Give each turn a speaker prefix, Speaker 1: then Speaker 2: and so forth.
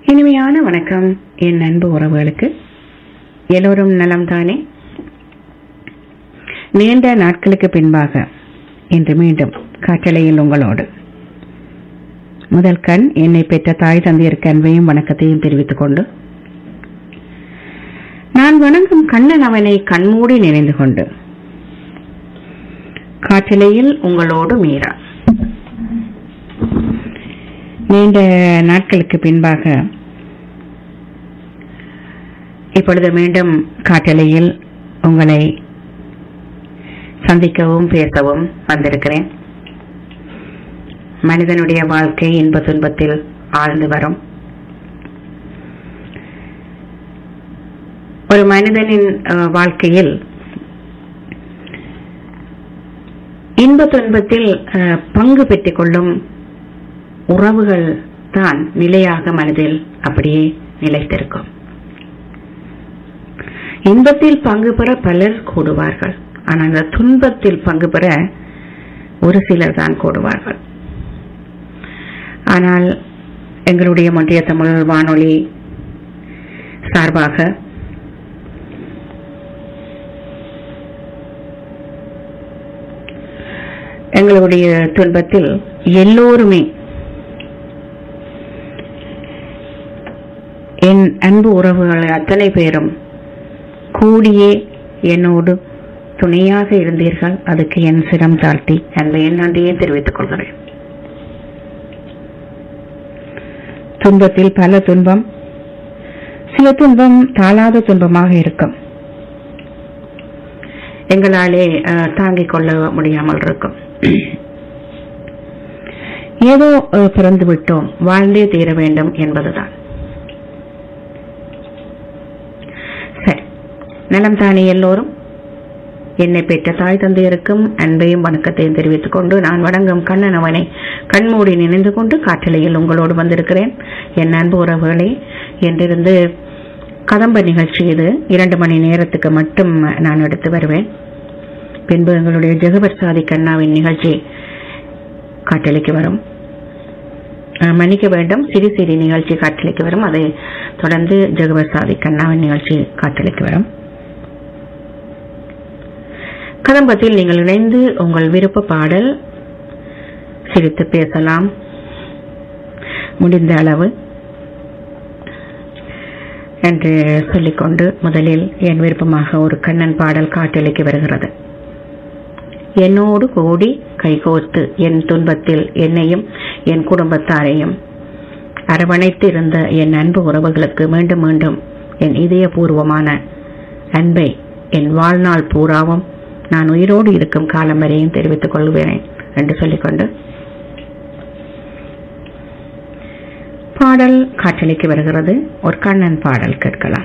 Speaker 1: இனிமையான வணக்கம் என் அன்பு உறவுகளுக்கு எல்லோரும் நலம் தானே நீண்ட நாட்களுக்கு பின்பாக இன்று மீண்டும் காற்றலையில் உங்களோடு முதல் கண் என்னை பெற்ற தாய் தந்தையருக்கு அன்பையும் வணக்கத்தையும் தெரிவித்துக் கொண்டு நான் வணங்கும் கண்ணன் அவனை கண்மூடி நினைந்து கொண்டு காற்றலையில் உங்களோடு மீரா நீண்ட நாட்களுக்கு பின்பாக இப்பொழுது மீண்டும் காட்டலையில் உங்களை சந்திக்கவும் பேசவும் வந்திருக்கிறேன் மனிதனுடைய வாழ்க்கை இன்ப துன்பத்தில் ஆழ்ந்து வரும் ஒரு மனிதனின் அஹ், வாழ்க்கையில் இன்ப துன்பத்தில் அஹ், பங்கு பெற்றுக் கொள்ளும் உறவுகள் தான் நிலையாக மனதில் அப்படியே நிலைத்திருக்கும் இன்பத்தில் பங்கு பெற பலர் கூடுவார்கள் ஆனால் அந்த துன்பத்தில் பங்கு பெற ஒரு சிலர் தான் கூடுவார்கள் ஆனால் எங்களுடைய மொன்றிய தமிழ் வானொலி சார்பாக எங்களுடைய துன்பத்தில் எல்லோருமே என் அன்பு உறவுகள் அத்தனை பேரும் கூடியே என்னோடு துணையாக இருந்தீர்கள் அதுக்கு என் சிரம் தாழ்த்தி அன்பை என் நன்றியை தெரிவித்துக் கொள்கிறேன் துன்பத்தில் பல துன்பம் சில துன்பம் தாளாத துன்பமாக இருக்கும் எங்களாலே அஹ், தாங்கிக் கொள்ள முடியாமல் இருக்கும் ஏதோ அஹ், பிறந்து விட்டோம் வாழ்ந்தே தீர வேண்டும் என்பதுதான் சரி நலம் தானே எல்லோரும் என்னை பெற்ற தாய் தந்தையருக்கும் அன்பையும் வணக்கத்தையும் தெரிவித்துக் கொண்டு நான் வணங்கும் கண்ணன் அவனை கண்மூடி நினைந்து கொண்டு காற்றலையில் உங்களோடு வந்திருக்கிறேன் என் அன்பு உறவுகளே என்றிருந்து கதம்ப நிகழ்ச்சி இது இரண்டு மணி நேரத்துக்கு மட்டும் நான் எடுத்து வருவேன் பின்பு எங்களுடைய ஜெகபர் சாதி கண்ணாவின் நிகழ்ச்சி காற்றலைக்கு வரும் அஹ், மன்னிக்க வேண்டும் சிறு சிறு நிகழ்ச்சி காற்றலைக்கு வரும் அதை தொடர்ந்து ஜெகபர் சாதி கண்ணாவின் நிகழ்ச்சி காற்றலைக்கு வரும் கதம்பத்தில் நீங்கள் இணைந்து உங்கள் விருப்ப பாடல் சிரித்து பேசலாம் முடிந்த அளவு என்று சொல்லிக்கொண்டு முதலில் என் விருப்பமாக ஒரு கண்ணன் பாடல் காட்டளிக்கு வருகிறது என்னோடு கூடி கைகோர்த்து என் துன்பத்தில் என்னையும் என் குடும்பத்தாரையும் அரவணைத்து இருந்த என் அன்பு உறவுகளுக்கு மீண்டும் மீண்டும் என் இதயபூர்வமான அன்பை என் வாழ்நாள் பூராவும் நான் உயிரோடு இருக்கும் காலம் வரையும் தெரிவித்துக் கொள்கிறேன் என்று சொல்லிக்கொண்டு பாடல் காற்றலைக்கு வருகிறது ஒரு கண்ணன் பாடல் கேட்கலாம்